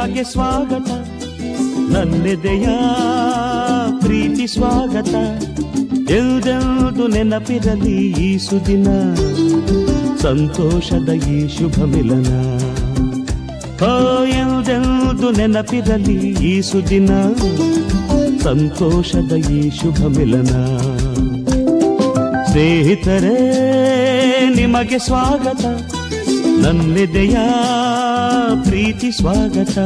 ನಿಮಗೆ ಸ್ವಾಗತ ನನ್ನೆದೆಯ ಪ್ರೀತಿ ಸ್ವಾಗತ ಎಲ್ದೆಲ್ದು ನೆನಪಿರಲಿ ಈ ಸುದಿನ ಸಂತೋಷದ ಈ ಶುಭ ಮಿಲನ ಹೋ ಎಲ್ದೆಲ್ದು ನೆನಪಿರಲಿ ಈ ಸುದಿನ ಸಂತೋಷದ ಈ ಶುಭ ಮಿಲನ ಸ್ನೇಹಿತರೇ ನಿಮಗೆ ಸ್ವಾಗತ ನನ್ನೆದೆಯ ಪ್ರೀತಿ ಸ್ವಾಗತ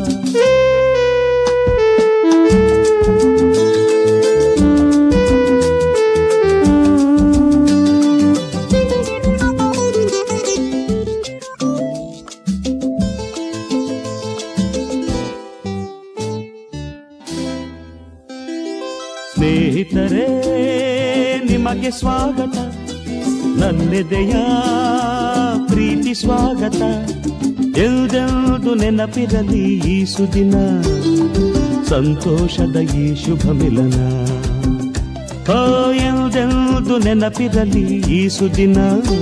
ಸ್ನೇಹಿತರೇ ನಿಮಗೆ ಸ್ವಾಗತ ನನ್ನೆದೆಯ ಪ್ರೀತಿ ಸ್ವಾಗತ ಎಲ್ದೆಲ್ದು ನೆನಪಿರಲಿ ಈ ಸುದಿನ ಸಂತೋಷದ ಈ ಶುಭ ಮಿಲನ ಹೋ ಎಲ್ದೆಲ್ದು ನೆನಪಿರಲಿ ಈ ಸುದಿನ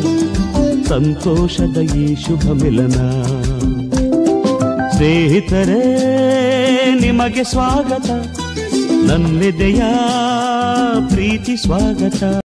ಸಂತೋಷದ ಈ ಶುಭ ಮಿಲನ ಸ್ನೇಹಿತರೇ ನಿಮಗೆ ಸ್ವಾಗತ ನನ್ನೆದೆಯ ಪ್ರೀತಿ ಸ್ವಾಗತ